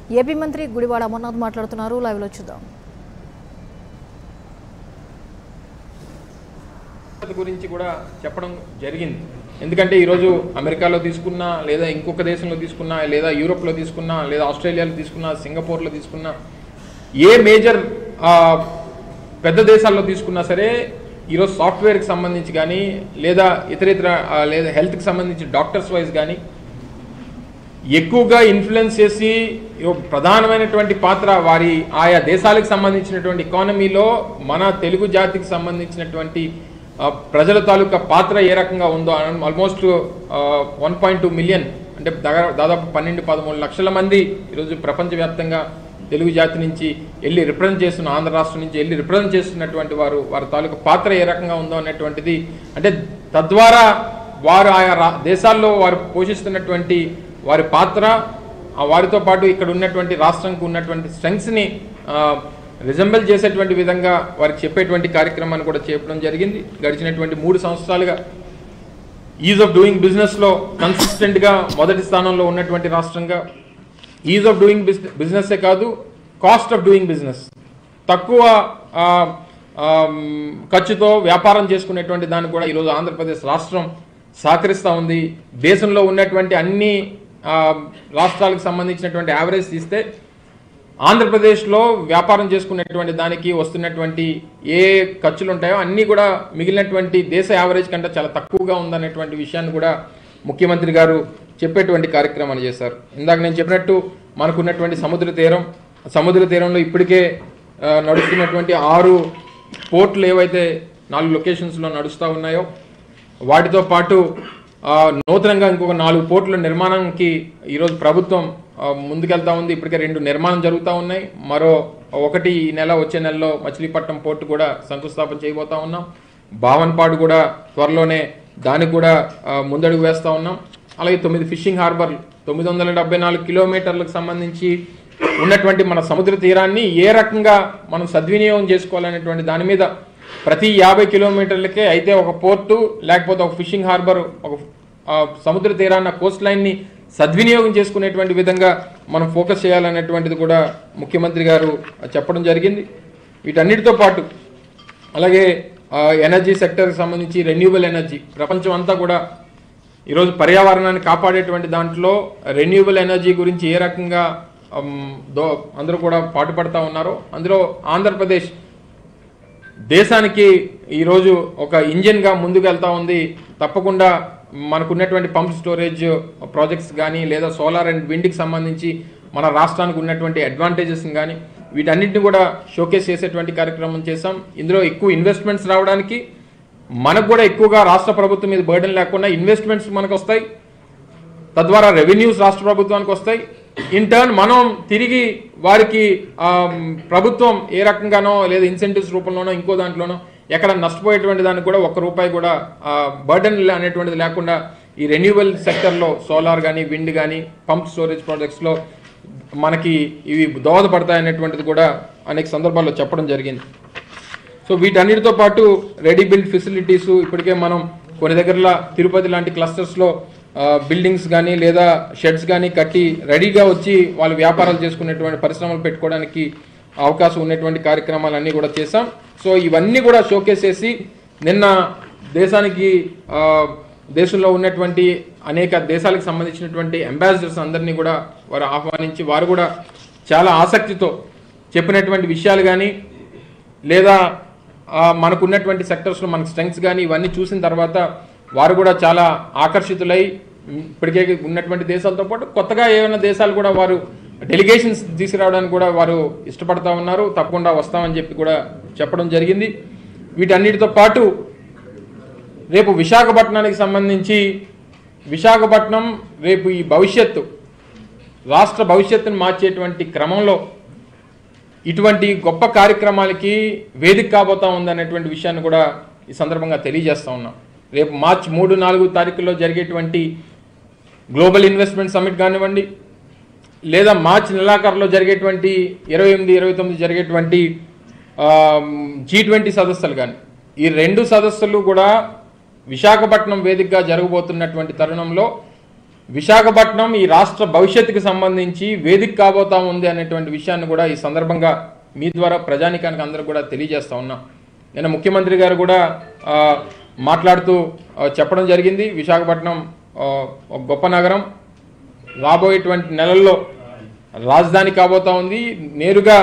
AP మంత్రి గుడివాడ అమర్నాథ్ మాట్లాడుతున్నారు లైవ్లో చూద్దాం భద్రత గురించి కూడా చెప్పడం జరిగింది ఎందుకంటే ఈరోజు అమెరికాలో తీసుకున్నా లేదా ఇంకొక దేశంలో తీసుకున్నా లేదా యూరోప్లో తీసుకున్నా లేదా ఆస్ట్రేలియాలో తీసుకున్నా సింగపూర్లో తీసుకున్నా ఏ మేజర్ ఆ, పెద్ద దేశాల్లో తీసుకున్నా సరే ఈరోజు సాఫ్ట్వేర్కి సంబంధించి కానీ లేదా ఇతర ఇతర ఆ, లేదా హెల్త్కి సంబంధించి డాక్టర్స్ వైజ్ కానీ ఎక్కువగా ఇన్ఫ్లుయెన్స్ చేసి ఓ ప్రధానమైనటువంటి పాత్ర వారి ఆయా దేశాలకు సంబంధించినటువంటి ఎకానమీలో మన తెలుగు జాతికి సంబంధించినటువంటి ఆ, ప్రజల తాలూకా పాత్ర ఏ రకంగా ఉందో almost one point two million అంటే దగ్గర- దాదాపు పన్నెండు పదమూడు లక్షల మంది ఈరోజు ప్రపంచవ్యాప్తంగా తెలుగు జాతి నుంచి వెళ్ళి రిప్రజెంట్ చేస్తున్న ఆంధ్ర రాష్ట్రం నుంచి వెళ్ళి రిప్రజెంట్ చేస్తున్నటువంటి వారు వారి తాలూకా పాత్ర ఏ రకంగా ఉందో అనేటువంటిది అంటే తద్వారా వారు ఆయా రా- దేశాల్లో వారు పోషిస్తున్నటువంటి వారి పాత్ర ఆ వారితో పాటు ఇక్కడ ఉన్నటువంటి రాష్ట్రానికి ఉన్నటువంటి స్ట్రెంగ్స్ని రిజంబల్ చేసేటువంటి విధంగా వారికి చెప్పేటువంటి కార్యక్రమాన్ని కూడా చెప్పడం జరిగింది గడిచినటువంటి మూడు సంవత్సరాలుగా ఈజ్ ఆఫ్ డూయింగ్ బిజినెస్లో కన్సిస్టెంట్గా మొదటి స్థానంలో ఉన్నటువంటి రాష్ట్రంగా ఈజ్ ఆఫ్ డూయింగ్ బిజినెస్సే కాదు కాస్ట్ ఆఫ్ డూయింగ్ బిజినెస్ తక్కువ ఆ, ఆమ్, ఖర్చుతో వ్యాపారం చేసుకునేటువంటి దాన్ని కూడా ఈరోజు ఆంధ్రప్రదేశ్ రాష్ట్రం సహకరిస్తూ ఉంది దేశంలో ఉన్నటువంటి అన్ని ఆ, రాష్ట్రాలకు సంబంధించినటువంటి యావరేజ్ తీస్తే ఆంధ్రప్రదేశ్లో వ్యాపారం చేసుకునేటువంటి దానికి వస్తున్నటువంటి ఏ ఖర్చులు ఉంటాయో అన్నీ కూడా మిగిలినటువంటి దేశ యావరేజ్ కంటే చాలా తక్కువగా ఉందనేటువంటి విషయాన్ని కూడా ముఖ్యమంత్రి గారు చెప్పేటువంటి కార్యక్రమాన్ని చేశారు ఇందాక నేను చెప్పినట్టు మనకున్నటువంటి సముద్ర తీరం సముద్ర తీరంలో ఇప్పటికే ఆ, నడుస్తున్నటువంటి ఆరు పోర్ట్లు ఏవైతే నాలుగు లొకేషన్స్లో నడుస్తూ ఉన్నాయో వాటితో పాటు ఆ, నూతనంగా ఇంకొక నాలుగు పోర్టుల నిర్మాణానికి ఈరోజు ప్రభుత్వం ఆ, ముందుకెళ్తా ఉంది ఇప్పటికే రెండు నిర్మాణం జరుగుతూ ఉన్నాయి మరో ఒకటి ఈ నెల వచ్చే నెలలో మచిలీపట్నం పోర్టు కూడా శంకుస్థాపన చేయబోతా ఉన్నాం భావన్పాడు కూడా త్వరలోనే దానికి కూడా ఆ, ముందడుగు వేస్తూ ఉన్నాం అలాగే తొమ్మిది ఫిషింగ్ హార్బర్ తొమ్మిది వందల డెబ్బై నాలుగు కిలోమీటర్లకు సంబంధించి ఉన్నటువంటి మన సముద్ర తీరాన్ని ఏ రకంగా మనం సద్వినియోగం చేసుకోవాలనేటువంటి దాని మీద ప్రతి యాభై కిలోమీటర్లకే అయితే ఒక పోర్టు లేకపోతే ఒక ఫిషింగ్ హార్బర్ ఒక ఆ, సముద్ర తీరాన్న కోస్ట్ లైన్ని సద్వినియోగం చేసుకునేటువంటి విధంగా మనం ఫోకస్ చేయాలనేటువంటిది కూడా ముఖ్యమంత్రి గారు చెప్పడం జరిగింది వీటన్నిటితో పాటు అలాగే ఆ, ఎనర్జీ సెక్టర్కి సంబంధించి రెన్యూబుల్ ఎనర్జీ ప్రపంచం అంతా కూడా ఈరోజు పర్యావరణాన్ని కాపాడేటువంటి దాంట్లో రెన్యూబుల్ ఎనర్జీ గురించి ఏ రకంగా అమ్, దో అందరూ కూడా పాటుపడతా ఉన్నారో అందులో ఆంధ్రప్రదేశ్ దేశానికి ఈరోజు ఒక ఇంజిన్గా ముందుకు వెళ్తా ఉంది తప్పకుండా మనకున్నటువంటి పంప్ స్టోరేజ్ ప్రాజెక్ట్స్ కానీ లేదా సోలార్ అండ్ విండ్కి సంబంధించి మన రాష్ట్రానికి ఉన్నటువంటి అడ్వాంటేజెస్ కానీ వీటన్నిటిని కూడా షోకేస్ చేసేటువంటి కార్యక్రమం చేశాం ఇందులో ఎక్కువ ఇన్వెస్ట్మెంట్స్ రావడానికి మనకు కూడా ఎక్కువగా రాష్ట్ర ప్రభుత్వం మీద బర్డెన్ లేకుండా ఇన్వెస్ట్మెంట్స్ మనకు వస్తాయి తద్వారా రెవెన్యూస్ రాష్ట్ర ప్రభుత్వానికి వస్తాయి ఇన్ టర్న్ మనం తిరిగి వారికి ఆ, ప్రభుత్వం ఏ రకంగానో లేదా ఇన్సెంటివ్స్ రూపంలోనో ఇంకో దాంట్లోనో ఎక్కడ నష్టపోయేటువంటి దానికి కూడా ఒక్క రూపాయి కూడా బర్డెన్ అనేటువంటిది లేకుండా ఈ రెన్యూవల్ సెక్టర్లో సోలార్ కానీ విండ్ కానీ పంప్ స్టోరేజ్ ప్రాజెక్ట్స్లో మనకి ఇవి దోహదపడతాయి అనేటువంటిది కూడా అనేక సందర్భాల్లో చెప్పడం జరిగింది సో వీటన్నిటితో పాటు రెడీ బిల్డ్ ఫెసిలిటీస్ ఇప్పటికే మనం కొన్ని దగ్గరలో తిరుపతి లాంటి క్లస్టర్స్లో బిల్డింగ్స్ కానీ లేదా షెడ్స్ కానీ కట్టి రెడీగా వచ్చి వాళ్ళు వ్యాపారాలు చేసుకునేటువంటి పరిశ్రమలు పెట్టుకోవడానికి అవకాశం ఉన్నటువంటి కార్యక్రమాలన్నీ కూడా చేశాం సో ఇవన్నీ కూడా షోకేస్ చేసి నిన్న దేశానికి ఆ, దేశంలో ఉన్నటువంటి అనేక దేశాలకు సంబంధించినటువంటి అంబాసిడర్స్ అందరినీ కూడా వారు ఆహ్వానించి వారు కూడా చాలా ఆసక్తితో చెప్పినటువంటి విషయాలు కానీ లేదా ఆ, మనకున్నటువంటి సెక్టర్స్లో మనకు స్ట్రెంగ్స్ కానీ ఇవన్నీ చూసిన తర్వాత వారు కూడా చాలా ఆకర్షితులై ఉమ్, ఇప్పటికే ఉన్నటువంటి దేశాలతో పాటు కొత్తగా ఏమైనా దేశాలు కూడా వారు డెలిగేషన్స్ తీసుకురావడానికి కూడా వారు ఇష్టపడతా ఉన్నారు తప్పకుండా వస్తామని చెప్పి కూడా చెప్పడం జరిగింది వీటన్నిటితో పాటు రేపు విశాఖపట్నానికి సంబంధించి విశాఖపట్నం రేపు ఈ భవిష్యత్తు రాష్ట్ర భవిష్యత్తును మార్చేటువంటి క్రమంలో ఇటువంటి గొప్ప కార్యక్రమాలకి వేదిక కాబోతా ఉందనేటువంటి విషయాన్ని కూడా ఈ సందర్భంగా తెలియజేస్తా ఉన్నాం రేపు మార్చి మూడు నాలుగు తారీఖుల్లో జరిగేటువంటి గ్లోబల్ ఇన్వెస్ట్మెంట్ సమిట్ కానివ్వండి లేదా మార్చి నెలాఖరులో జరిగేటువంటి ఇరవై ఎనిమిది ఇరవై తొమ్మిది జరిగేటువంటి జీ ట్వంటీ సదస్సులు కానీ ఈ రెండు సదస్సులు కూడా విశాఖపట్నం వేదికగా జరగబోతున్నటువంటి తరుణంలో విశాఖపట్నం ఈ రాష్ట్ర భవిష్యత్తుకు సంబంధించి వేదిక కాబోతా ఉంది అనేటువంటి విషయాన్ని కూడా ఈ సందర్భంగా మీ ద్వారా ప్రజానికానికి అందరూ కూడా తెలియజేస్తా ఉన్నా నిన్న ముఖ్యమంత్రి గారు కూడా ఆ, మాట్లాడుతూ ఆ, చెప్పడం జరిగింది విశాఖపట్నం ఆ, ఒక గొప్ప నగరం రాబోయేటువంటి నెలల్లో రాజధాని కాబోతా ఉంది నేరుగా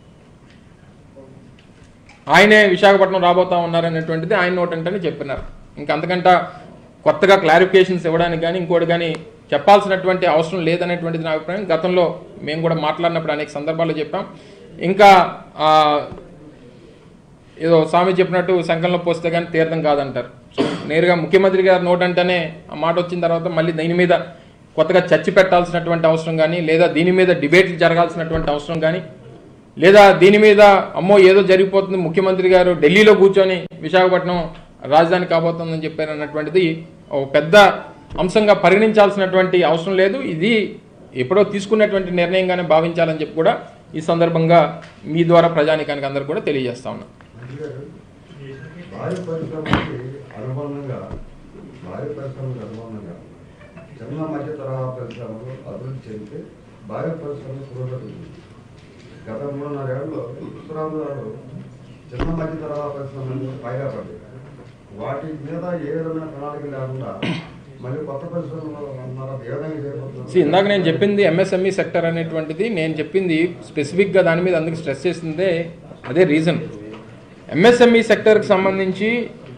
ఆయనే విశాఖపట్నం రాబోతా ఉన్నారనేటువంటిది ఆయన నోటంటని చెప్పినారు ఇంకా అంతకంట కొత్తగా క్లారిఫికేషన్స్ ఇవ్వడానికి కానీ ఇంకోటి కానీ చెప్పాల్సినటువంటి అవసరం లేదనేటువంటిది నా అభిప్రాయం గతంలో మేము కూడా మాట్లాడినప్పుడు అనేక సందర్భాల్లో చెప్పాం ఇంకా ఆ, ఏదో స్వామి చెప్పినట్టు సంకలనం పోస్తే కానీ తీర్థం కాదంటారు సో నేరుగా ముఖ్యమంత్రి గారు నోట్ అంటేనే ఆ మాట వచ్చిన తర్వాత మళ్ళీ దీని మీద కొత్తగా చర్చ పెట్టాల్సినటువంటి అవసరం కానీ లేదా దీని మీద డిబేట్లు జరగాల్సినటువంటి అవసరం కానీ లేదా దీని మీద అమ్మో ఏదో జరిగిపోతుంది ముఖ్యమంత్రి గారు ఢిల్లీలో కూర్చొని విశాఖపట్నం రాజధాని కాబోతుందని చెప్పారు అన్నటువంటిది ఒక పెద్ద అంశంగా పరిగణించాల్సినటువంటి అవసరం లేదు ఇది ఎప్పుడో తీసుకున్నటువంటి నిర్ణయంగానే భావించాలని చెప్పి కూడా ఈ సందర్భంగా మీ ద్వారా ప్రజానికానికి అందరూ కూడా తెలియజేస్తా ఉన్నాం గారు, భారీ పరిశ్రమకి అనుబంధంగా భారీ పరిశ్రమకి అనుబంధంగా చిన్న మధ్య తరహా పరిశ్రమలు అభివృద్ధి చెందితే భారీ పరిశ్రమలు పురోగతి ఉంది. గత మూడున్నరేళ్లలో ఉత్తరాంధ్ర గారు చిన్న మధ్య తరహా పరిశ్రమలు పైగా పడ్డాయి వాటి మీద ఏ విధమైన ప్రణాళిక లేకుండా మళ్ళీ కొత్త పరిశ్రమలు అన్నారు ఏ విధంగా చేయబోతున్నారు? See, ఇందాక నేను చెప్పింది ఎంఎస్ఎంఈ సెక్టర్ అనేటువంటిది నేను చెప్పింది స్పెసిఫిక్గా దాని మీద అందుకు స్ట్రెస్ చేసిందే అదే రీజన్ ఎంఎస్ఎంఈ సెక్టర్కి సంబంధించి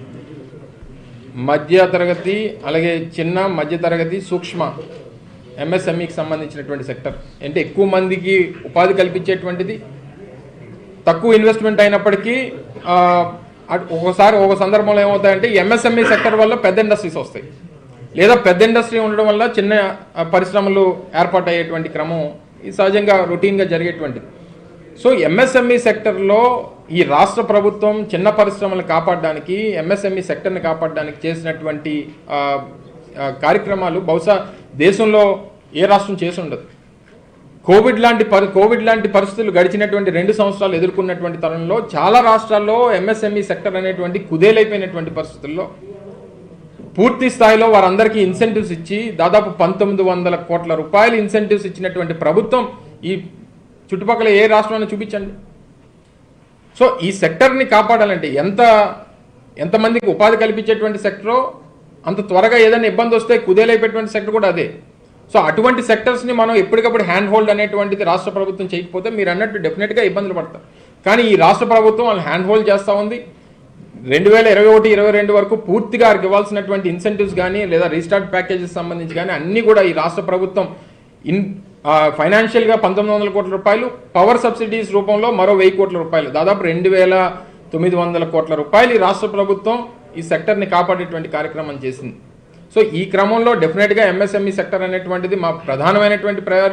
మధ్య తరగతి అలాగే చిన్న మధ్య తరగతి సూక్ష్మ ఎంఎస్ఎంఈకి సంబంధించినటువంటి సెక్టర్ అంటే ఎక్కువ మందికి ఉపాధి కల్పించేటువంటిది తక్కువ ఇన్వెస్ట్మెంట్ అయినప్పటికీ ఆ, అట్- ఒక్కోసారి ఒక సందర్భంలో ఏమవుతాయంటే ఎంఎస్ఎంఈ సెక్టర్ వల్ల పెద్ద ఇండస్ట్రీస్ వస్తాయి లేదా పెద్ద ఇండస్ట్రీ ఉండడం వల్ల చిన్న ఆ, పరిశ్రమలు ఏర్పాటు అయ్యేటువంటి క్రమం ఇది సహజంగా రొటీన్గా జరిగేటువంటిది సో ఎంఎస్ఎంఈ సెక్టర్లో ఈ రాష్ట్ర ప్రభుత్వం చిన్న పరిశ్రమలను కాపాడడానికి ఎంఎస్ఎంఈ సెక్టర్ని కాపాడడానికి చేసినటువంటి ఆ, ఆ, కార్యక్రమాలు బహుశా దేశంలో ఏ రాష్ట్రం చేసి ఉండదు కోవిడ్ లాంటి పరి కోవిడ్ లాంటి పరిస్థితులు గడిచినటువంటి రెండు సంవత్సరాలు ఎదుర్కొన్నటువంటి తరుణంలో చాలా రాష్ట్రాల్లో ఎంఎస్ఎంఈ సెక్టర్ అనేటువంటి కుదేలైపోయినటువంటి పరిస్థితుల్లో పూర్తి స్థాయిలో వారందరికీ ఇన్సెంటివ్స్ ఇచ్చి దాదాపు పంతొమ్మిది వందల కోట్ల రూపాయలు ఇన్సెంటివ్స్ ఇచ్చినటువంటి ప్రభుత్వం ఈ చుట్టుపక్కల ఏ రాష్ట్రాన్ని చూపించండి సో ఈ సెక్టర్ని కాపాడాలంటే ఎంత ఎంతమందికి ఉపాధి కల్పించేటువంటి సెక్టరో అంత త్వరగా ఏదైనా ఇబ్బంది వస్తే కుదేలైపోయేటువంటి సెక్టర్ కూడా అదే సో అటువంటి సెక్టర్స్ని మనం ఎప్పటికప్పుడు హ్యాండ్ హోల్డ్ అనేటువంటిది రాష్ట్ర ప్రభుత్వం చేయకపోతే మీరు అన్నట్టు డెఫినెట్గా ఇబ్బందులు పడతారు కానీ ఈ రాష్ట్ర ప్రభుత్వం వాళ్ళు హ్యాండ్ హోల్డ్ చేస్తూ ఉంది రెండు వేల ఇరవై ఒకటి ఇరవై రెండు వరకు పూర్తిగా వారికి ఇవ్వాల్సినటువంటి ఇన్సెంటివ్స్ కానీ లేదా రీస్టార్ట్ ప్యాకేజెస్ సంబంధించి కానీ అన్నీ కూడా ఈ రాష్ట్ర ప్రభుత్వం ఇన్ ఫైనాన్షియల్గా పంతొమ్మిది వందల కోట్ల రూపాయలు పవర్ సబ్సిడీస్ రూపంలో మరో వెయ్యి కోట్ల రూపాయలు దాదాపు రెండు వేల తొమ్మిది వందల కోట్ల రూపాయలు ఈ రాష్ట్ర ప్రభుత్వం ఈ సెక్టర్ని కాపాడేటువంటి కార్యక్రమం చేసింది సో ఈ క్రమంలో డెఫినెట్గా ఎంఎస్ఎంఈ సెక్టర్ అనేటువంటిది మా ప్రధానమైనటువంటి ప్రయారిటీ